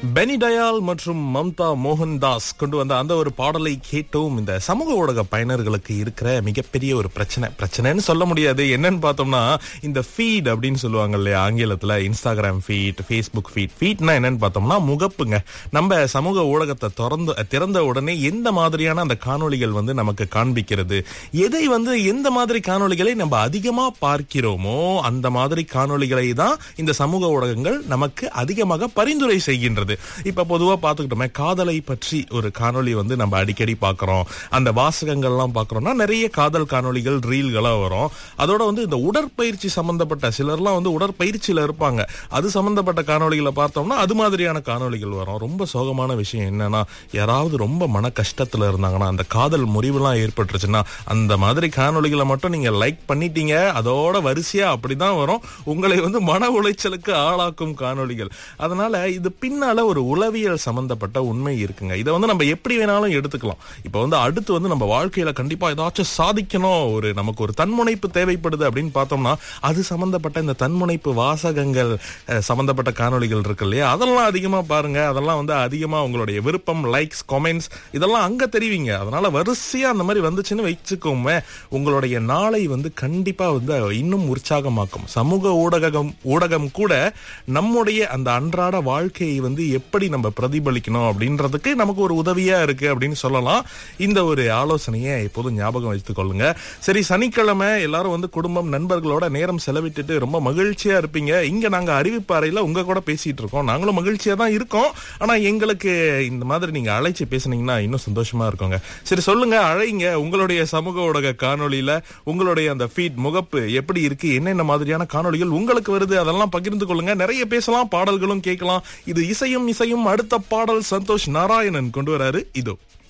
பெனி டயால் மற்றும் மம்தா மோகன்தாஸ் கொண்டு வந்த அந்த ஒரு பாடலை கேட்டோம் இந்த சமூக ஊடக பயனர்களுக்கு இருக்கிற மிகப்பெரிய ஒரு பிரச்சனை பிரச்சனைன்னு சொல்ல முடியாது என்னன்னு பார்த்தோம்னா இந்த ஃபீட் அப்படின்னு சொல்லுவாங்க இல்லையா ஆங்கிலத்துல இன்ஸ்டாகிராம் ஃபீட் ஃபேஸ்புக் ஃபீட் ஃபீட்னா என்னன்னு பார்த்தோம்னா முகப்புங்க நம்ம சமூக ஊடகத்தை திறந்து திறந்த உடனே எந்த மாதிரியான அந்த காணொளிகள் வந்து நமக்கு காண்பிக்கிறது எதை வந்து எந்த மாதிரி காணொளிகளை நம்ம அதிகமா பார்க்கிறோமோ அந்த மாதிரி காணொளிகளை தான் இந்த சமூக ஊடகங்கள் நமக்கு அதிகமாக பரிந்துரை செய்கின்றது இப்ப பொதுவா பாத்துக்கிட்டோமே காதலை பற்றி ஒரு காணொளி வந்து நம்ம அடிக்கடி பார்க்கிறோம் அந்த வாசகங்கள்லாம் பார்க்கறோம்னா நிறைய காதல் காணொளிகள் ரீல்களா வரும் அதோட வந்து இந்த உடற்பயிற்சி சம்பந்தப்பட்ட சிலர்லாம் வந்து உடற்பயிற்சியில இருப்பாங்க அது சம்பந்தப்பட்ட காணொளிகளை பார்த்தோம்னா அது மாதிரியான காணொளிகள் வரும் ரொம்ப சோகமான விஷயம் என்னன்னா யாராவது ரொம்ப மன கஷ்டத்துல இருந்தாங்கன்னா அந்த காதல் முறிவுலாம் ஏற்பட்டுருச்சுன்னா அந்த மாதிரி காணொளிகளை மட்டும் நீங்க லைக் பண்ணிட்டீங்க அதோட வரிசையா அப்படிதான் வரும் உங்களை வந்து மன உளைச்சலுக்கு ஆளாக்கும் காணொளிகள் அதனால இது பின்னால ஒரு உளவியல் சம்பந்தப்பட்ட உண்மை இருக்குங்க இதை வந்து நம்ம எப்படி வேணாலும் எடுத்துக்கலாம் இப்ப வந்து அடுத்து வந்து நம்ம வாழ்க்கையில கண்டிப்பா ஏதாச்சும் சாதிக்கணும் ஒரு நமக்கு ஒரு தன்முனைப்பு தேவைப்படுது அப்படின்னு பார்த்தோம்னா அது சம்பந்தப்பட்ட இந்த தன்முனைப்பு வாசகங்கள் அஹ், சம்பந்தப்பட்ட காணொளிகள் இருக்கு இல்லையா அதெல்லாம் அதிகமா பாருங்க அதெல்லாம் வந்து அதிகமா உங்களுடைய விருப்பம் லைக்ஸ் கமெண்ட்ஸ் இதெல்லாம் அங்க தெரிவிங்க அதனால வரிசையா அந்த மாதிரி வந்துச்சுன்னு வச்சுக்கோமே உங்களுடைய நாளை வந்து கண்டிப்பா வந்து இன்னும் உற்சாகமாக்கும் சமூக ஊடகம் ஊடகம் கூட நம்முடைய அந்த அன்றாட வாழ்க்கையை வந்து எப்படி நம்ம பிரதிபலிக்கணும் அப்படின்றதுக்கு நமக்கு ஒரு உதவியா இருக்கு அப்படின்னு சொல்லலாம் இந்த ஒரு ஆலோசனையை எப்போதும் ஞாபகம் வைத்துக் கொள்ளுங்க சரி சனிக்கிழமை எல்லாரும் வந்து குடும்பம் நண்பர்களோட நேரம் செலவிட்டுட்டு ரொம்ப மகிழ்ச்சியா இருப்பீங்க இங்க நாங்க அறிவிப்பு அறையில உங்க கூட பேசிட்டு இருக்கோம் நாங்களும் மகிழ்ச்சியா தான் இருக்கோம் ஆனா எங்களுக்கு இந்த மாதிரி நீங்க அழைச்சு பேசுனீங்கன்னா இன்னும் சந்தோஷமா இருக்குங்க சரி சொல்லுங்க அழைங்க உங்களுடைய சமூக ஊடக காணொளியில உங்களுடைய அந்த ஃபீட் முகப்பு எப்படி இருக்கு என்னென்ன மாதிரியான காணொளிகள் உங்களுக்கு வருது அதெல்லாம் பகிர்ந்து கொள்ளுங்க நிறைய பேசலாம் பாடல்களும் கேட்கலாம் இது இசையும் இசையும் அடுத்த பாடல் சந்தோஷ் நாராயணன் கொண்டு வராரு இதோ